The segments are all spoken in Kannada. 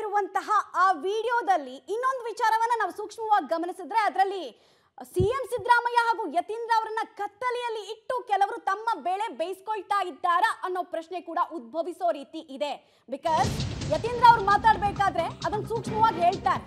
ಮಾಡಿರುವಂತಹ ಆ ವಿಡಿಯೋದಲ್ಲಿ ಇನ್ನೊಂದು ವಿಚಾರವನ್ನ ನಾವು ಸೂಕ್ಷ್ಮವಾಗಿ ಗಮನಿಸಿದ್ರೆ ಅದರಲ್ಲಿ ಸಿಎಂ ಸಿದ್ದರಾಮಯ್ಯ ಹಾಗೂ ಯತೀಂದ್ರ ಅವರನ್ನ ಕತ್ತಲೆಯಲ್ಲಿ ಇಟ್ಟು ಕೆಲವರು ತಮ್ಮ ಬೆಳೆ ಬೇಯಿಸ್ಕೊಳ್ತಾ ಇದ್ದಾರಾ ಅನ್ನೋ ಪ್ರಶ್ನೆ ಕೂಡ ಉದ್ಭವಿಸೋ ರೀತಿ ಇದೆ ಬಿಕಾಸ್ ಯತೀಂದ್ರ ಅವ್ರು ಮಾತಾಡ್ಬೇಕಾದ್ರೆ ಅದನ್ನ ಸೂಕ್ಷ್ಮವಾಗಿ ಹೇಳ್ತಾರೆ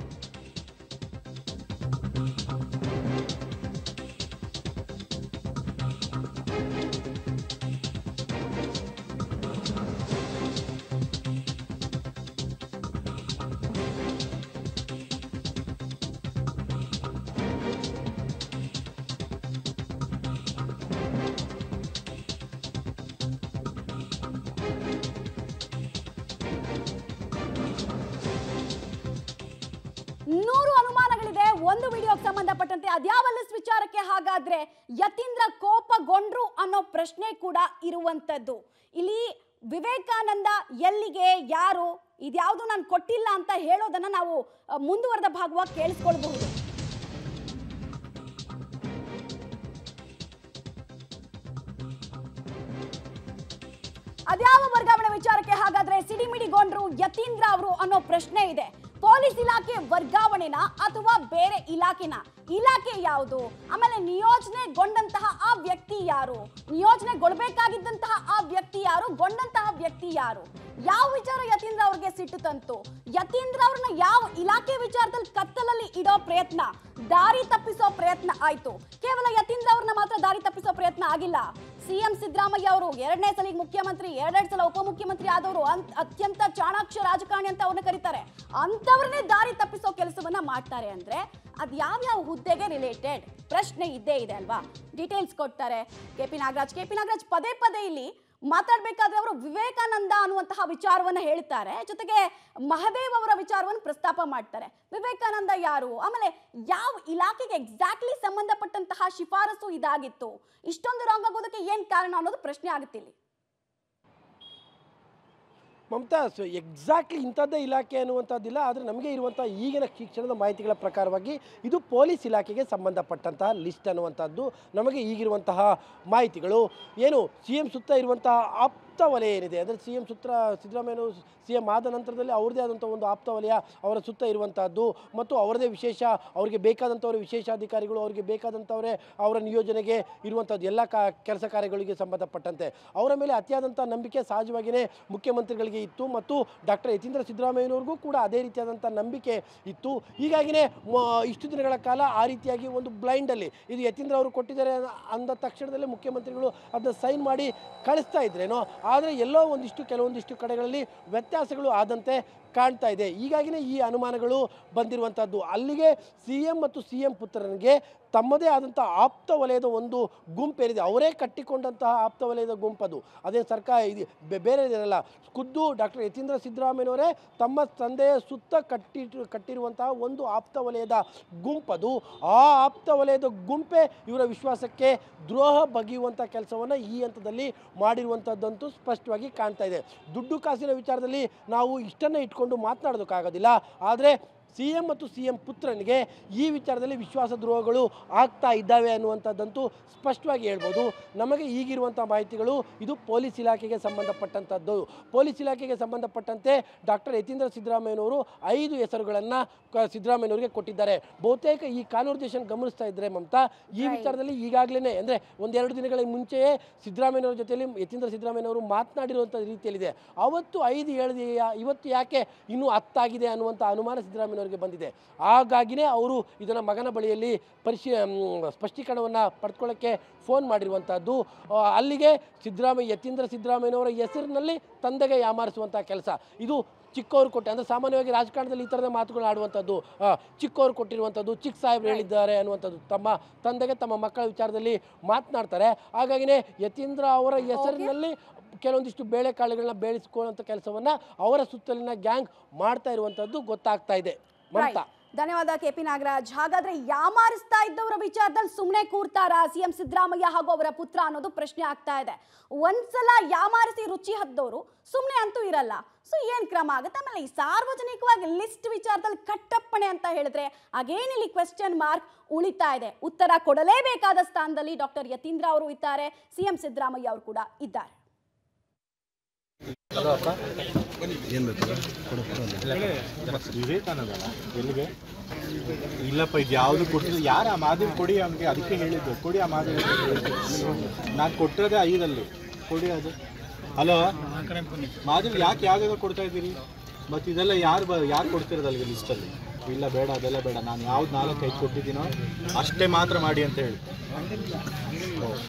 ನೂರು ಅನುಮಾನಗಳಿದೆ ಒಂದು ವಿಡಿಯೋಗೆ ಸಂಬಂಧಪಟ್ಟಂತೆ ಅದ್ಯಾವ ಲಿಸ್ಟ್ ವಿಚಾರಕ್ಕೆ ಹಾಗಾದ್ರೆ ಯತೀಂದ್ರ ಕೋಪಗೊಂಡ್ರು ಅನ್ನೋ ಪ್ರಶ್ನೆ ಕೂಡ ಇರುವಂತದ್ದು ಇಲ್ಲಿ ವಿವೇಕಾನಂದ ಎಲ್ಲಿಗೆ ಯಾರು ಇದ್ಯಾವುದು ನಾನು ಕೊಟ್ಟಿಲ್ಲ ಅಂತ ಹೇಳೋದನ್ನ ನಾವು ಅ, ಮುಂದುವರೆದ ಭಾಗವಾಗಿ ಕೇಳಿಸ್ಕೊಳ್ಬಹುದು ಅದ್ಯಾವ ವರ್ಗಾವಣೆ ವಿಚಾರಕ್ಕೆ ಹಾಗಾದ್ರೆ ಸಿಡಿಮಿಡಿಗೊಂಡ್ರು ಯತೀಂದ್ರ ಅವರು ಅನ್ನೋ ಪ್ರಶ್ನೆ ಇದೆ ಪೊಲೀಸ್ ಇಲಾಖೆ ವರ್ಗಾವಣೆನ ಅಥವಾ ಬೇರೆ ಇಲಾಖೆನ ಇಲಾಖೆ ಯಾವುದು ಆಮೇಲೆ ನಿಯೋಜನೆಗೊಂಡಂತಹ ಆ ವ್ಯಕ್ತಿ ಯಾರು ನಿಯೋಜನೆಗೊಳ್ಬೇಕಾಗಿದ್ದಂತಹ ಆ ವ್ಯಕ್ತಿ ಯಾರು ಗೊಂಡಂತಹ ವ್ಯಕ್ತಿ ಯಾರು ಯಾವ ವಿಚಾರ ಯತೀಂದ್ರ ಅವ್ರಿಗೆ ಸಿಟ್ಟು ತಂತು ಯತೀಂದ್ರ ಅವ್ರನ್ನ ಯಾವ ಇಲಾಖೆ ವಿಚಾರದಲ್ಲಿ ಕತ್ತಲಲ್ಲಿ ಇಡೋ ಪ್ರಯತ್ನ ದಾರಿ ತಪ್ಪಿಸೋ ಪ್ರಯತ್ನ ಆಯ್ತು ಕೇವಲ ಯತೀಂದ್ರ ಅವ್ರನ್ನ ಮಾತ್ರ ದಾರಿ ತಪ್ಪಿಸೋ ಪ್ರಯತ್ನ ಆಗಿಲ್ಲ ಸಿಎಂ ಸಿದ್ದರಾಮಯ್ಯ ಅವರು ಎರಡನೇ ಸಲ ಮುಖ್ಯಮಂತ್ರಿ ಎರಡೆರಡು ಸಲ ಉಪಮುಖ್ಯಮಂತ್ರಿ ಆದವರು ಅಂತ್- ಅತ್ಯಂತ ಚಾಣಾಕ್ಷ ರಾಜಕಾರಣಿ ಅಂತ ಅವ್ರನ್ನ ಕರೀತಾರೆ ಅಂತವ್ರನ್ನೇ ದಾರಿ ತಪ್ಪಿಸೋ ಕೆಲಸವನ್ನ ಮಾಡ್ತಾರೆ ಅಂದ್ರೆ ಅದ್ ಯಾವ್ಯಾವ ಹುದ್ದೆಗೆ ರಿಲೇಟೆಡ್ ಪ್ರಶ್ನೆ ಇದ್ದೇ ಇದೆ ಅಲ್ವಾ ಡೀಟೇಲ್ಸ್ ಕೊಡ್ತಾರೆ K P Nagaraj K P Nagaraj ಪದೇ ಪದೇ ಇಲ್ಲಿ ಮಾತಾಡ್ಬೇಕಾದ್ರೆ ಅವರು ವಿವೇಕಾನಂದ ಅನ್ನುವಂತಹ ವಿಚಾರವನ್ನ ಹೇಳ್ತಾರೆ ಜೊತೆಗೆ ಮಹದೇವ್ ಅವರ ವಿಚಾರವನ್ನು ಪ್ರಸ್ತಾಪ ಮಾಡ್ತಾರೆ ವಿವೇಕಾನಂದ ಯಾರು ಆಮೇಲೆ ಯಾವ ಇಲಾಖೆಗೆ ಎಕ್ಸಾಕ್ಟ್ಲಿ ಸಂಬಂಧಪಟ್ಟಂತಹ ಶಿಫಾರಸು ಇದಾಗಿತ್ತು ಇಷ್ಟೊಂದು ರಾಂಗ್ ಆಗೋದಕ್ಕೆ ಏನ್ ಕಾರಣ ಅನ್ನೋದು ಪ್ರಶ್ನೆ ಆಗುತ್ತೆ ಇಲ್ಲಿ ಮಮತಾ ಸೊ ಎಕ್ಸಾಕ್ಟ್ಲಿ ಇಂಥದ್ದೇ ಇಲಾಖೆ ಅನ್ನುವಂಥದ್ದಿಲ್ಲ ಆದರೆ ನಮಗೆ ಇರುವಂಥ ಈಗಿನ ಶಿಕ್ಷಣದ ಮಾಹಿತಿಗಳ ಪ್ರಕಾರವಾಗಿ ಇದು ಪೊಲೀಸ್ ಇಲಾಖೆಗೆ ಸಂಬಂಧಪಟ್ಟಂತಹ ಲಿಸ್ಟ್ ಅನ್ನುವಂಥದ್ದು ನಮಗೆ ಈಗಿರುವಂತಹ ಮಾಹಿತಿಗಳು ಏನು ಸಿ ಎಂ ಸುತ್ತ ಇರುವಂತಹ ಆಪ್ತ ವಲಯ ಏನಿದೆ ಅಂದರೆ ಸಿ ಎಂ ಸುತ್ತ ಸಿದ್ದರಾಮಯ್ಯನು ಸಿ ಎಂ ಆದ ನಂತರದಲ್ಲಿ ಅವ್ರದ್ದೇ ಆದಂಥ ಒಂದು ಆಪ್ತ ವಲಯ ಅವರ ಸುತ್ತ ಇರುವಂತಹದ್ದು ಮತ್ತು ಅವರದೇ ವಿಶೇಷ ಅವರಿಗೆ ಬೇಕಾದಂಥವ್ರ ವಿಶೇಷಾಧಿಕಾರಿಗಳು ಅವರಿಗೆ ಬೇಕಾದಂಥವರೇ ಅವರ ನಿಯೋಜನೆಗೆ ಇರುವಂಥದ್ದು ಎಲ್ಲ ಕಾ ಕೆಲಸ ಕಾರ್ಯಗಳಿಗೆ ಸಂಬಂಧಪಟ್ಟಂತೆ ಅವರ ಮೇಲೆ ಅತಿಯಾದಂಥ ನಂಬಿಕೆ ಸಹಜವಾಗಿಯೇ ಮುಖ್ಯಮಂತ್ರಿಗಳಿಗೆ ಇತ್ತು ಮತ್ತು ಡಾಕ್ಟರ್ ಯತೀಂದ್ರ ಸಿದ್ದರಾಮಯ್ಯನವ್ರಿಗೂ ಕೂಡ ಅದೇ ರೀತಿಯಾದಂಥ ನಂಬಿಕೆ ಇತ್ತು ಹೀಗಾಗಿನೇ ಮ- ಇಷ್ಟು ದಿನಗಳ ಕಾಲ ಆ ರೀತಿಯಾಗಿ ಒಂದು ಬ್ಲೈಂಡಲ್ಲಿ ಇದು ಯತೀಂದ್ರ ಅವರು ಕೊಟ್ಟಿದ್ದಾರೆ ಅನ್ನ- ಅಂದ ತಕ್ಷಣದಲ್ಲೇ ಮುಖ್ಯಮಂತ್ರಿಗಳು ಅದನ್ನ ಸೈನ್ ಮಾಡಿ ಕಳಿಸ್ತಾ ಇದ್ರೇನೋ ಆದರೆ ಎಲ್ಲೋ ಒಂದಿಷ್ಟು ಕೆಲವೊಂದಿಷ್ಟು ಕಡೆಗಳಲ್ಲಿ ವ್ಯತ್ಯಾಸಗಳು ಆದಂತೆ ಕಾಣ್ತಾ ಇದೆ ಹೀಗಾಗಿನೇ ಈ ಅನುಮಾನಗಳು ಬಂದಿರುವಂಥದ್ದು ಅಲ್ಲಿಗೆ ಸಿ ಎಂ ಮತ್ತು ಸಿ ಎಂ ಪುತ್ರನಿಗೆ ತಮ್ಮದೇ ಆದಂಥ ಆಪ್ತ ವಲಯದ ಒಂದು ಗುಂಪೇನಿದೆ ಅವರೇ ಕಟ್ಟಿಕೊಂಡಂತಹ ಆಪ್ತ ವಲಯದ ಗುಂಪದು ಅದೇ ಸರ್ಕಾರ ಇದು ಬೆ- ಬೇರೆ ಇರಲ್ಲ ಖುದ್ದು ಡಾಕ್ಟರ್ ಯತೀಂದ್ರ ಸಿದ್ದರಾಮಯ್ಯನವರೇ ತಮ್ಮ ತಂದೆಯ ಸುತ್ತ ಕಟ್ಟಿ ಕಟ್ಟಿರುವಂತಹ ಒಂದು ಆಪ್ತ ವಲಯದ ಗುಂಪದು ಆ ಆಪ್ತ ವಲಯದ ಗುಂಪೇ ಇವರ ವಿಶ್ವಾಸಕ್ಕೆ ದ್ರೋಹ ಬಗೆಯುವಂಥ ಕೆಲಸವನ್ನು ಈ ಹಂತದಲ್ಲಿ ಮಾಡಿರುವಂಥದ್ದಂತೂ ಸ್ಪಷ್ಟವಾಗಿ ಕಾಣ್ತಾ ಇದೆ ದುಡ್ಡು ಕಾಸಿನ ವಿಚಾರದಲ್ಲಿ ನಾವು ಇಷ್ಟನ್ನು ಇಟ್ಕೊಂಡು ಮಾತನಾಡೋದಕ್ಕಾಗೋದಿಲ್ಲ ಆದರೆ ಸಿ ಎಂ ಮತ್ತು ಸಿ ಎಂ ಪುತ್ರನಿಗೆ ಈ ವಿಚಾರದಲ್ಲಿ ವಿಶ್ವಾಸ ದ್ರೋಹಗಳು ಆಗ್ತಾ ಇದ್ದಾವೆ ಅನ್ನುವಂಥದ್ದಂತೂ ಸ್ಪಷ್ಟವಾಗಿ ಹೇಳ್ಬೋದು ನಮಗೆ ಈಗಿರುವಂಥ ಮಾಹಿತಿಗಳು ಇದು ಪೊಲೀಸ್ ಇಲಾಖೆಗೆ ಸಂಬಂಧಪಟ್ಟಂಥದ್ದು ಪೊಲೀಸ್ ಇಲಾಖೆಗೆ ಸಂಬಂಧಪಟ್ಟಂತೆ ಡಾಕ್ಟರ್ ಯತೀಂದ್ರ ಸಿದ್ದರಾಮಯ್ಯನವರು ಐದು ಹೆಸರುಗಳನ್ನು ಸಿದ್ದರಾಮಯ್ಯನವರಿಗೆ ಕೊಟ್ಟಿದ್ದಾರೆ ಬಹುತೇಕ ಈ ಕಾನ್ವರ್ಜೇಷನ್ ಗಮನಿಸ್ತಾ ಇದ್ದರೆ ಮಮತಾ ಈ Right. ವಿಚಾರದಲ್ಲಿ ಈಗಾಗಲೇ ಅಂದರೆ ಒಂದೆರಡು ದಿನಗಳ ಮುಂಚೆಯೇ ಸಿದ್ದರಾಮಯ್ಯನವರ ಜೊತೆಯಲ್ಲಿ ಯತೀಂದ್ರ ಸಿದ್ದರಾಮಯ್ಯನವರು ಮಾತನಾಡಿರುವಂಥ ರೀತಿಯಲ್ಲಿದೆ ಅವತ್ತು ಐದು ಹೇಳಿದೆ ಇವತ್ತು ಯಾಕೆ ಇನ್ನೂ ಹತ್ತಾಗಿದೆ ಅನ್ನುವಂಥ ಅನುಮಾನ ಸಿದ್ದರಾಮಯ್ಯನವರಿಗೆ ಬಂದಿದೆ ಹಾಗಾಗಿನೇ ಅವರು ಇದನ್ನು ಮಗನ ಬಳಿಯಲ್ಲಿ ಪರಿಶೀ ಮ್, ಸ್ಪಷ್ಟೀಕರಣವನ್ನು ಪಡ್ಕೊಳ್ಳೋಕ್ಕೆ ಫೋನ್ ಮಾಡಿರುವಂಥದ್ದು ಆ, ಅಲ್ಲಿಗೆ ಸಿದ್ದರಾಮಯ್ಯ ಯತೀಂದ್ರ ಸಿದ್ದರಾಮಯ್ಯನವರ ಹೆಸರಿನಲ್ಲಿ ತಂದೆಗೆ ಯಾಮಾರಿಸುವಂಥ ಕೆಲಸ ಇದು ಚಿಕ್ಕವರು ಕೊಟ್ಟೆ ಅಂದರೆ ಸಾಮಾನ್ಯವಾಗಿ ರಾಜಕಾರಣದಲ್ಲಿ ಈ ಥರದ ಮಾತುಗಳು ಆಡುವಂಥದ್ದು ಆ, ಚಿಕ್ಕವರು ಕೊಟ್ಟಿರುವಂಥದ್ದು ಚಿಕ್ಕ ಸಾಹೇಬ್ರು ಹೇಳಿದ್ದಾರೆ ಅನ್ನುವಂಥದ್ದು ತಮ್ಮ ತಂದೆಗೆ ತಮ್ಮ ಮಕ್ಕಳ ವಿಚಾರದಲ್ಲಿ ಮಾತನಾಡ್ತಾರೆ ಹಾಗಾಗಿನೇ ಯತೀಂದ್ರ ಅವರ ಹೆಸರಿನಲ್ಲಿ ಕೆಲವೊಂದಿಷ್ಟು ಬೇಳೆಕಾಳುಗಳನ್ನ ಬೇಳಿಸ್ಕೊಳ್ಳುವಂಥ ಕೆಲಸವನ್ನ ಅವರ ಸುತ್ತಲಿನ ಗ್ಯಾಂಗ್ ಮಾಡ್ತಾ ಇರುವಂಥದ್ದು ಗೊತ್ತಾಗ್ತಾ ಇದೆ ಮಮತಾ Right. ಧನ್ಯವಾದ ಕೆ ಪಿ ನಾಗರಾಜ್ ಹಾಗಾದ್ರೆ ಯಾಮಾರಿಸ್ತಾ ಇದ್ದವರ ವಿಚಾರದಲ್ಲಿ ಸುಮ್ಮನೆ ಕೂರ್ತಾರಾ ಸಿಎಂ ಸಿದ್ದರಾಮಯ್ಯ ಹಾಗೂ ಅವರ ಪುತ್ರ ಅನ್ನೋದು ಪ್ರಶ್ನೆ ಆಗ್ತಾ ಇದೆ ಒಂದ್ಸಲ ಯಾಮಾರಿಸಿ ರುಚಿ ಹದ್ದವರು ಸುಮ್ಮನೆ ಅಂತೂ ಇರಲ್ಲ ಸೊ ಏನ್ ಕ್ರಮ ಆಗುತ್ತೆ ಆಮೇಲೆ ಈ ಸಾರ್ವಜನಿಕವಾಗಿ ಲಿಸ್ಟ್ ವಿಚಾರದಲ್ಲಿ ಕಟ್ಟಪ್ಪಣೆ ಅಂತ ಹೇಳಿದ್ರೆ ಅಗೇನ್ ಇಲ್ಲಿ ಕ್ವೆಶ್ಚನ್ ಮಾರ್ಕ್ ಉಳಿತಾ ಇದೆ ಉತ್ತರ ಕೊಡಲೇಬೇಕಾದ ಸ್ಥಾನದಲ್ಲಿ ಡಾಕ್ಟರ್ ಯತೀಂದ್ರ ಅವರು ಇದ್ದಾರೆ ಸಿಎಂ ಸಿದ್ದರಾಮಯ್ಯ ಅವರು ಕೂಡ ಇದ್ದಾರೆ ವಿವೇಕಾನಂದ ಎಲ್ಲಿಗೆ ಇಲ್ಲಪ್ಪ ಇದು ಯಾವುದು ಕೊಡ್ತಿಲ್ಲ ಯಾರು ಆ ಮಾದೇವಿ ಕೊಡಿ ಅವ್ನಿಗೆ ಅದಕ್ಕೆ ಹೇಳಿದ್ದು ಕೊಡಿ ಆ ಮಾದೇವಿ ನಾನು ಕೊಟ್ಟಿರೋದೇ ಐದಲ್ಲಿ ಕೊಡಿ ಅದು ಹಲೋ ಮಾದೇವಿ ಯಾಕೆ ಯಾವ್ಯಾವ ಕೊಡ್ತಾ ಇದ್ದೀರಿ ಮತ್ತು ಇದೆಲ್ಲ ಯಾರು ಬ ಯಾರು ಕೊಡ್ತಿರೋದು ಅಲ್ಲಿಗೆ ಲಿಸ್ಟಲ್ಲಿ ಇಲ್ಲ ಬೇಡ ಅದೆಲ್ಲ ಬೇಡ ನಾನು ಯಾವ್ದು ನಾಲ್ಕು ಐದು ಕೊಟ್ಟಿದ್ದೀನೋ ಅಷ್ಟೇ ಮಾತ್ರ ಮಾಡಿ ಅಂತ ಹೇಳಿ